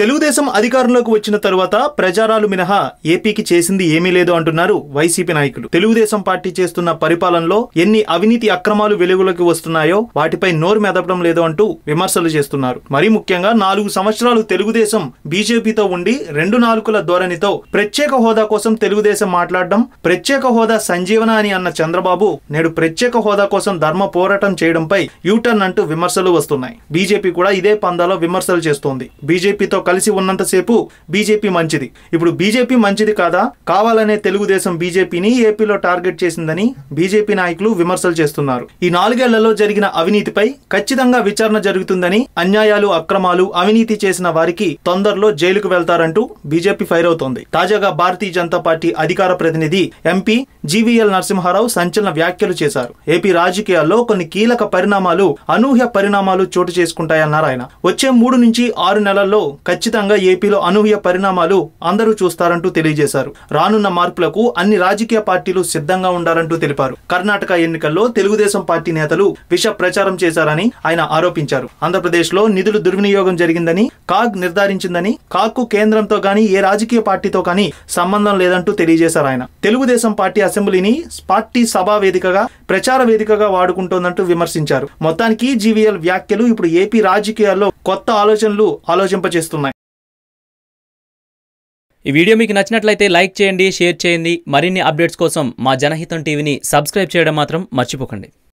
తెలుగుదేశం అధికారంలోకి వచ్చిన తరువాత ప్రచారాలు మినహా ఏపీకి చేసింది ఏమీ లేదు అంటున్నారు వైసీపీ నాయకులు తెలుగుదేశం పార్టీ చేస్తున్న పరిపాలనలో ఎన్ని అవినీతి అక్రమాలు వెలుగులోకి వస్తున్నాయో వాటిపై నోరు మెదపడం లేదు అంటూ విమర్శలు చేస్తున్నారు మరీ ముఖ్యంగా నాలుగు సంవత్సరాలు తెలుగుదేశం బీజేపీతో ఉండి రెండు నాలుగుల ధోరణితో ప్రత్యేక హోదా కోసం తెలుగుదేశం మాట్లాడడం ప్రత్యేక హోదా సంజీవన అని అన్న చంద్రబాబు నేడు ప్రత్యేక హోదా కోసం ధర్మ పోరాటం చేయడంపై యూటర్న్ అంటూ విమర్శలు వస్తున్నాయి బీజేపీ కూడా ఇదే పందాలో విమర్శలు చేస్తోంది బీజేపీతో కలిసి ఉన్నంతసేపు బీజేపీ మంచిది ఇప్పుడు బీజేపీ మంచిది కాదా కావాలనే తెలుగుదేశం బీజేపీని ఏపీలో టార్గెట్ చేసిందని బీజేపీ నాయకులు విమర్శలు చేస్తున్నారు ఈ నాలుగేళ్లలో జరిగిన అవినీతిపై ఖచ్చితంగా విచారణ జరుగుతుందని అన్యాయాలు అక్రమాలు అవినీతి చేసిన వారికి తొందరలో జైలుకు వెళ్తారంటూ బీజేపీ ఫైర్ అవుతోంది తాజాగా భారతీయ జనతా పార్టీ అధికార ప్రతినిధి ఎంపీ జీవీఎల్ నరసింహారావు సంచలన వ్యాఖ్యలు చేశారు ఏపీ రాజకీయాల్లో కొన్ని కీలక పరిణామాలు అనూహ్య పరిణామాలు చోటు చేసుకుంటాయన్నారు ఆయన వచ్చే మూడు నుంచి ఆరు నెలల్లో ఖచ్చితంగా ఏపీలో అనూహ్య పరిణామాలు అందరూ చూస్తారంటూ తెలియజేశారు రానున్న మార్పులకు అన్ని రాజకీయ పార్టీలు సిద్ధంగా ఉండాలంటూ తెలిపారు కర్ణాటక ఎన్నికల్లో తెలుగుదేశం పార్టీ నేతలు విష ప్రచారం చేశారని ఆయన ఆరోపించారు ఆంధ్రప్రదేశ్ లో నిధులు దుర్వినియోగం జరిగిందని కాగ్ నిర్ధారించిందని కాగ్కు కేంద్రంతో గాని ఏ రాజకీయ పార్టీతో కానీ సంబంధం లేదంటూ తెలియజేశారు ఆయన తెలుగుదేశం పార్టీ అసెంబ్లీని పార్టీ సభా వేదికగా ప్రచార వేదికగా వాడుకుంటోందంటూ విమర్శించారు మొత్తానికి జీవీఎల్ వ్యాఖ్యలు ఇప్పుడు ఏపీ రాజకీయాల్లో కొత్త ఆలోచనలు ఆలోచింపచేస్తున్నాయి ఈ వీడియో మీకు నచ్చినట్లయితే లైక్ చేయండి షేర్ చేయండి మరిన్ని అప్డేట్స్ కోసం మా జనహితం టీవీని సబ్స్క్రైబ్ చేయడం మాత్రం మర్చిపోకండి